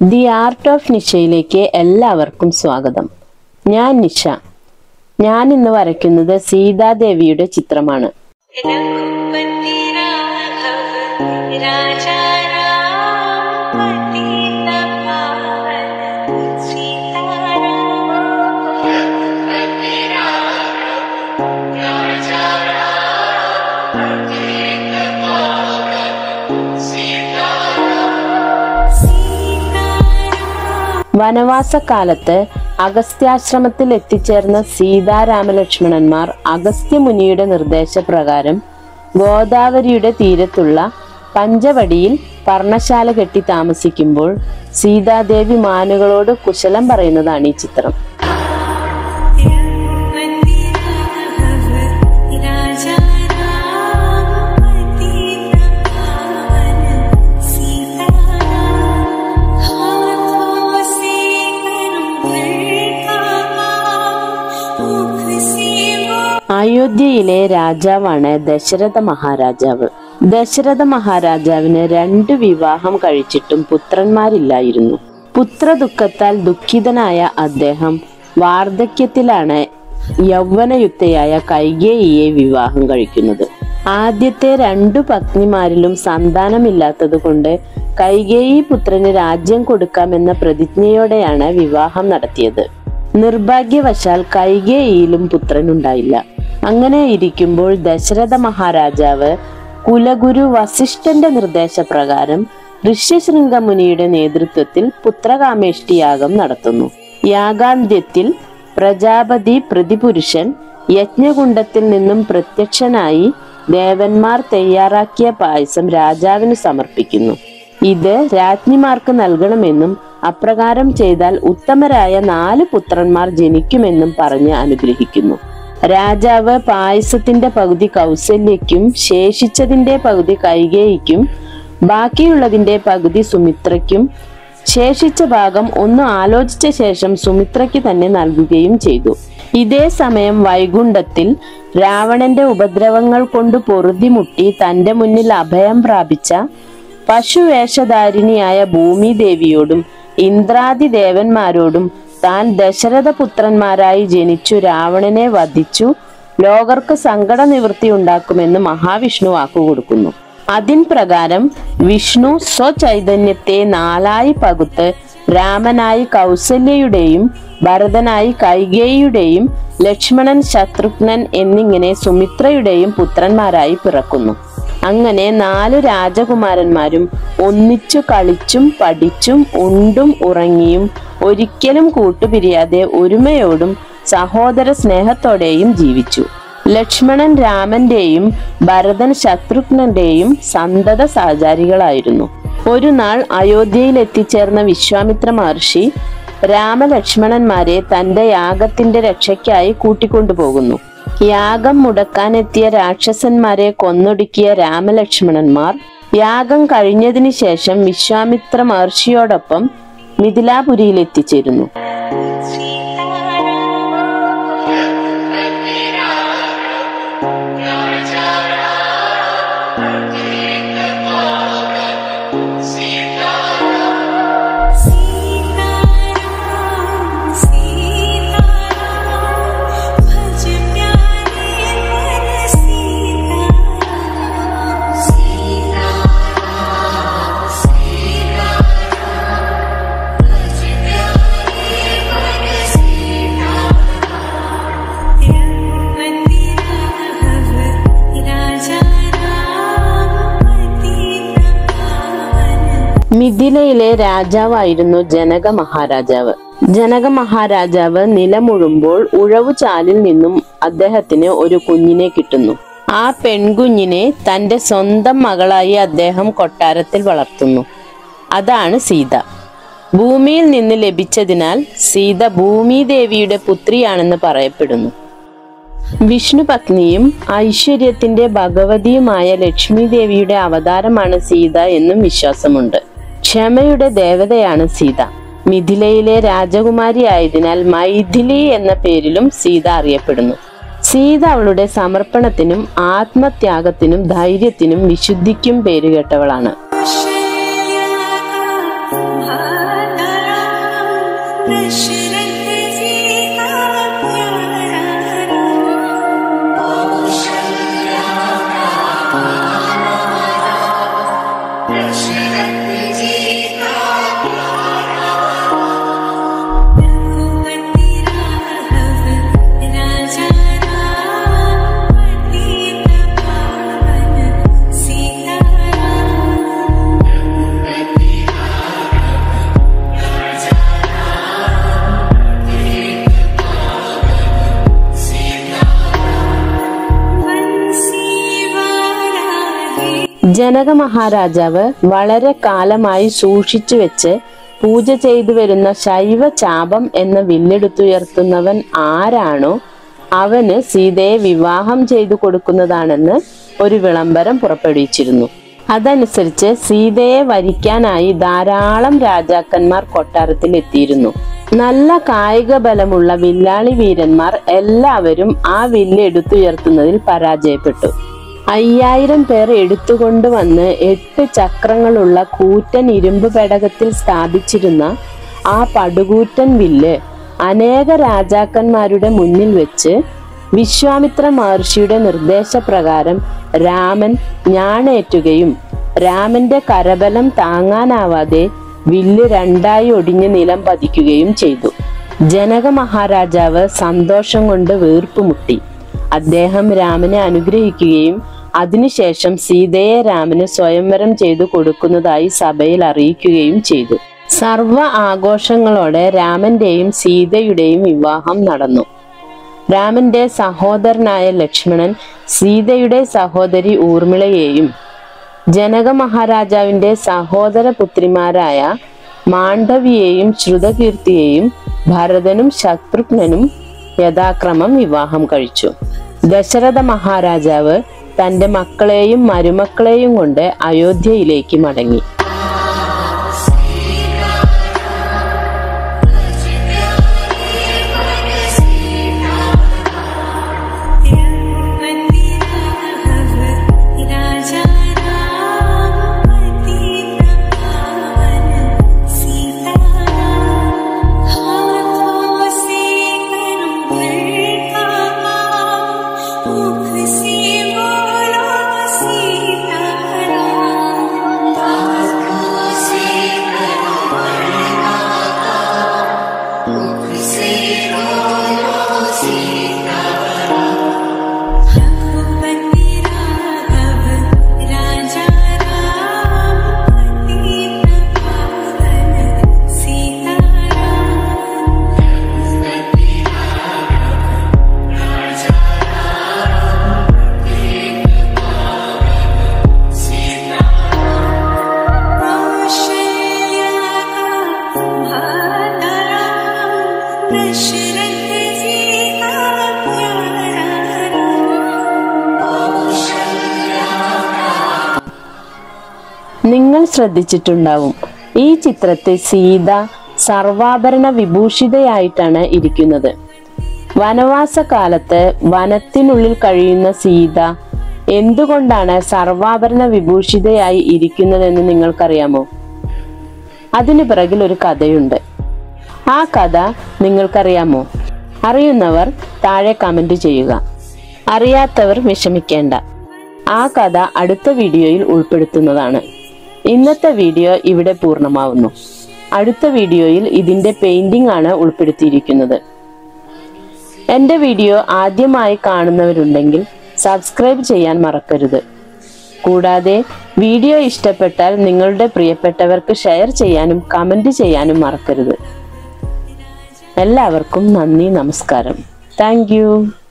the art of നിഷയിലേക്ക് എല്ലാവർക്കും സ്വാഗതം ഞാൻ നിഷ ഞാൻ ഇന്ന് വരയ്ക്കുന്നത് സീതാദേവിയുടെ ചിത്രമാണ് रघुपति राघव राजा राम पतित पावन सीताराम വനവാസക്കാലത്ത് അഗസ്ത്യാശ്രമത്തിൽ എത്തിച്ചേർന്ന സീതാരാമലക്ഷ്മണന്മാർ അഗസ്ത്യമുനിയുടെ നിർദ്ദേശപ്രകാരം ഗോദാവരിയുടെ തീരത്തുള്ള പഞ്ചവടിയിൽ പർണശാല കെട്ടി താമസിക്കുമ്പോൾ സീതാദേവി മാനുകളോട് കുശലം പറയുന്നതാണ് ഈ ചിത്രം रघुपति राघव राजा राम पतित पावन सीताराम हाथों से करुण मुख से वो അയോധ്യയിലെ രാജാവാണ് ദശരഥ മഹാരാജാവ് ദശരഥ മഹാരാജാവിന് രണ്ട് വിവാഹം കഴിച്ചിട്ടും പുത്രന്മാരില്ലായിരുന്നു പുത്രദുഃഖത്താൽ ദുഃഖിതനായ അദ്ദേഹം വാർദ്ധക്യത്തിലാണ് യൗവനയുക്തയായ കൈകേയിയെ വിവാഹം കഴിക്കുന്നത് ആദ്യത്തെ രണ്ടു പത്നിമാരിലും സന്താനമില്ലാത്തത് കൊണ്ട് കൈകേയി പുത്രന് രാജ്യം കൊടുക്കാമെന്ന പ്രതിജ്ഞയോടെയാണ് വിവാഹം നടത്തിയത് നിർഭാഗ്യവശാൽ കൈകേയിയിലും പുത്രനുണ്ടായില്ല അങ്ങനെ ഇരിക്കുമ്പോൾ ദശരഥ മഹാരാജാവ് കുലഗുരു വസിഷ്ഠന്റെ നിർദ്ദേശപ്രകാരം ഋഷ്യശൃംഗ മുനിയുടെ നേതൃത്വത്തിൽ പുത്രകാമേഷ്ടി യാഗം നടത്തുന്നു യാഗാന്ത്യത്തിൽ പ്രജാപതി പ്രതിപുരുഷൻ യജ്ഞകുണ്ടത്തിൽ നിന്നും പ്രത്യക്ഷനായി ദേവന്മാർ തയ്യാറാക്കിയ പായസം രാജാവിന് സമർപ്പിക്കുന്നു ഇത് രാജ്ഞിമാർക്ക് നൽകണമെന്നും അപ്രകാരം ചെയ്താൽ ഉത്തമരായ നാല് പുത്രന്മാർ ജനിക്കുമെന്നും പറഞ്ഞ് അനുഗ്രഹിക്കുന്നു രാജാവ് പായസത്തിന്റെ പകുതി കൗസല്യയ്ക്കും ശേഷിച്ചതിന്റെ പകുതി കൈകേയിക്കും ബാക്കിയുള്ളതിന്റെ പകുതി സുമിത്രയ്ക്കും ശേഷിച്ച ഭാഗം ഒന്ന് ആലോചിച്ച ശേഷം സുമിത്രയ്ക്ക് തന്നെ നൽകുകയും ചെയ്തു ഇതേ സമയം വൈകുണ്ഠത്തിൽ രാവണന്റെ ഉപദ്രവങ്ങൾ കൊണ്ട് പൊറുതിമുട്ടി തന്റെ മുന്നിൽ അഭയം പ്രാപിച്ച പശുവേഷധാരിണിയായ ഭൂമിദേവിയോടും ഇന്ദ്രാദി ദേവന്മാരോടും താൻ ദശരഥ പുത്രന്മാരായി ജനിച്ചു രാവണനെ വധിച്ചു ലോകർക്ക് സങ്കട നിവൃത്തി ഉണ്ടാക്കുമെന്ന് മഹാവിഷ്ണു വാക്കുകൊടുക്കുന്നു അതിൻ പ്രകാരം വിഷ്ണു സ്വചൈതന്യത്തെ നാലായി പകുത്ത് രാമനായി കൗസല്യയുടെയും ഭരതനായി കൈകേയിയുടെയും ലക്ഷ്മണൻ ശത്രുഘ്നൻ എന്നിങ്ങനെ സുമിത്രയുടെയും പുത്രന്മാരായി പിറക്കുന്നു അങ്ങനെ നാല് രാജകുമാരന്മാരും ഒന്നിച്ചു കളിച്ചും പഠിച്ചും ഉണ്ടും ഉറങ്ങിയും ഒരിക്കലും കൂട്ടുപിരിയാതെ ഒരുമയോടും സഹോദര സ്നേഹത്തോടെയും ജീവിച്ചു ലക്ഷ്മണൻ രാമന്റെയും ഭരതൻ ശത്രുഘ്നന്റെയും സന്തത സഹചാരികളായിരുന്നു ഒരു നാൾ അയോധ്യയിൽ എത്തിച്ചേർന്ന വിശ്വാമിത്ര മഹർഷി രാമലക്ഷ്മണന്മാരെ തന്റെ യാഗത്തിന്റെ രക്ഷയ്ക്കായി കൂട്ടിക്കൊണ്ടുപോകുന്നു യാഗം മുടക്കാനെത്തിയ രാക്ഷസന്മാരെ കൊന്നൊടുക്കിയ രാമലക്ഷ്മണന്മാർ യാഗം കഴിഞ്ഞതിന് ശേഷം വിശ്വാമിത്ര മഹർഷിയോടൊപ്പം മിഥിലാപുരിയിൽ എത്തിച്ചേരുന്നു सीताराम सीताराम भज प्यारे मन सीताराम सीताराम सीताराम भज प्यारे मन सीताराम रघुपति राघव राजा राम पतित पावन മിഥിലയിലെ രാജാവായിരുന്നു ജനക മഹാരാജാവ് ജനക മഹാരാജാവ് നിലമുഴുമ്പോൾ ഉഴവുചാലിൽ നിന്നും അദ്ദേഹത്തിന് ഒരു കുഞ്ഞിനെ കിട്ടുന്നു ആ പെൺകുഞ്ഞിനെ തന്റെ സ്വന്തം മകളായി അദ്ദേഹം കൊട്ടാരത്തിൽ വളർത്തുന്നു അതാണ് സീത ഭൂമിയിൽ നിന്ന് ലഭിച്ചതിനാൽ സീത ഭൂമിദേവിയുടെ പുത്രിയാണെന്ന് പറയപ്പെടുന്നു വിഷ്ണു പത്നിയും ഐശ്വര്യത്തിന്റെ ഭഗവതിയുമായ ലക്ഷ്മി ദേവിയുടെ അവതാരമാണ് സീത എന്നും വിശ്വാസമുണ്ട് ക്ഷമയുടെ ദേവതയാണ് സീത മിഥിലയിലെ രാജകുമാരി ആയതിനാൽ മൈഥിലി എന്ന പേരിലും സീത അറിയപ്പെടുന്നു സീത അവളുടെ സമർപ്പണത്തിനും ആത്മത്യാഗത്തിനും ധൈര്യത്തിനും വിശുദ്ധിക്കും പേരുകേട്ടവളാണ് कौशल्या दशरथ जी का प्यारा राम रघुपति राघव राजा राम पतित पावन सीता राम बंसीवाला ജനക മഹാരാജാവ് വളരെ കാലമായി സൂക്ഷിച്ചു വെച്ച് പൂജ ചെയ്തു വരുന്ന ശൈവ ചാപം എന്ന വില്ലെടുത്തുയർത്തുന്നവൻ ആരാണോ അവന് സീതയെ വിവാഹം ചെയ്തു കൊടുക്കുന്നതാണെന്ന് ഒരു വിളംബരം പുറപ്പെടുവിച്ചിരുന്നു അതനുസരിച്ച് സീതയെ വരിക്കാനായി ധാരാളം രാജാക്കന്മാർ കൊട്ടാരത്തിൽ എത്തിയിരുന്നു നല്ല കായിക ബലമുള്ള വില്ലാളി വീരന്മാർ എല്ലാവരും ആ വില്ല് എടുത്തുയർത്തുന്നതിൽ പരാജയപ്പെട്ടു അയ്യായിരം പേർ എടുത്തുകൊണ്ട് വന്ന് എട്ട് ചക്രങ്ങളുള്ള കൂറ്റൻ ഇരുമ്പ് പേടകത്തിൽ സ്ഥാപിച്ചിരുന്ന ആ പടുകൂറ്റൻ വില്ല് അനേക രാജാക്കന്മാരുടെ മുന്നിൽ വെച്ച് വിശ്വാമിത്ര മഹർഷിയുടെ നിർദ്ദേശപ്രകാരം രാമൻ ഞാണേറ്റുകയും രാമന്റെ കരബലം താങ്ങാനാവാതെ വില്ല് രണ്ടായി ഒടിഞ്ഞ് നിലം പതിക്കുകയും ചെയ്തു ജനക മഹാരാജാവ് സന്തോഷം കൊണ്ട് വീർപ്പുമുട്ടി അദ്ദേഹം രാമനെ അനുഗ്രഹിക്കുകയും അതിനുശേഷം സീതയെ രാമന് സ്വയംവരം ചെയ്തു കൊടുക്കുന്നതായി സഭയിൽ അറിയിക്കുകയും ചെയ്തു സർവ ആഘോഷങ്ങളോടെ രാമന്റെയും സീതയുടെയും വിവാഹം നടന്നു രാമന്റെ സഹോദരനായ ലക്ഷ്മണൻ സീതയുടെ സഹോദരി ഊർമിളയെയും ജനക മഹാരാജാവിന്റെ സഹോദര പുത്രിമാരായ മാണ്ഡവിയെയും ശ്രുതകീർത്തിയെയും ഭരതനും ശത്രുഘ്നനും യഥാക്രമം വിവാഹം കഴിച്ചു ദശരഥ മഹാരാജാവ് തന്റെ മക്കളെയും മരുമക്കളെയും കൊണ്ട് അയോധ്യയിലേക്ക് മടങ്ങി तिरुपति राघव राजा राम पतित पावन सीता राम हाथों से करूँ का मुख से बोलो सीता राम हाथों से रघुपति राघव राजा राम पतित पावन सीता राम कौशल्या कुम्हारा दशरथ जी का प्यारा നിങ്ങൾ ശ്രദ്ധിച്ചിട്ടുണ്ടാവും ഈ ചിത്രത്തിൽ സീത സർവാഭരണ വിഭൂഷിതയായിട്ടാണ് ഇരിക്കുന്നത് വനവാസ കാലത്ത് വനത്തിനുള്ളിൽ കഴിയുന്ന സീത എന്തുകൊണ്ടാണ് സർവാഭരണ വിഭൂഷിതയായി ഇരിക്കുന്നതെന്ന് നിങ്ങൾക്കറിയാമോ അതിനു പിറകിൽ ഒരു കഥയുണ്ട് ആ കഥ നിങ്ങൾക്കറിയാമോ അറിയുന്നവർ താഴെ കമന്റ് ചെയ്യുക അറിയാത്തവർ വിഷമിക്കേണ്ട ആ കഥ അടുത്ത വീഡിയോയിൽ ഉൾപ്പെടുത്തുന്നതാണ് ഇന്നത്തെ വീഡിയോ ഇവിടെ പൂർണ്ണമാവുന്നു അടുത്ത വീഡിയോയിൽ ഇതിന്റെ പെയിന്റിംഗ് ആണ് ഉൾപ്പെടുത്തിയിരിക്കുന്നത് എന്റെ വീഡിയോ ആദ്യമായി കാണുന്നവരുണ്ടെങ്കിൽ സബ്സ്ക്രൈബ് ചെയ്യാൻ മറക്കരുത് കൂടാതെ വീഡിയോ ഇഷ്ടപ്പെട്ടാൽ നിങ്ങളുടെ പ്രിയപ്പെട്ടവർക്ക് ഷെയർ ചെയ്യാനും കമന്റ് ചെയ്യാനും മറക്കരുത് എല്ലാവർക്കും നന്ദി നമസ്കാരം താങ്ക്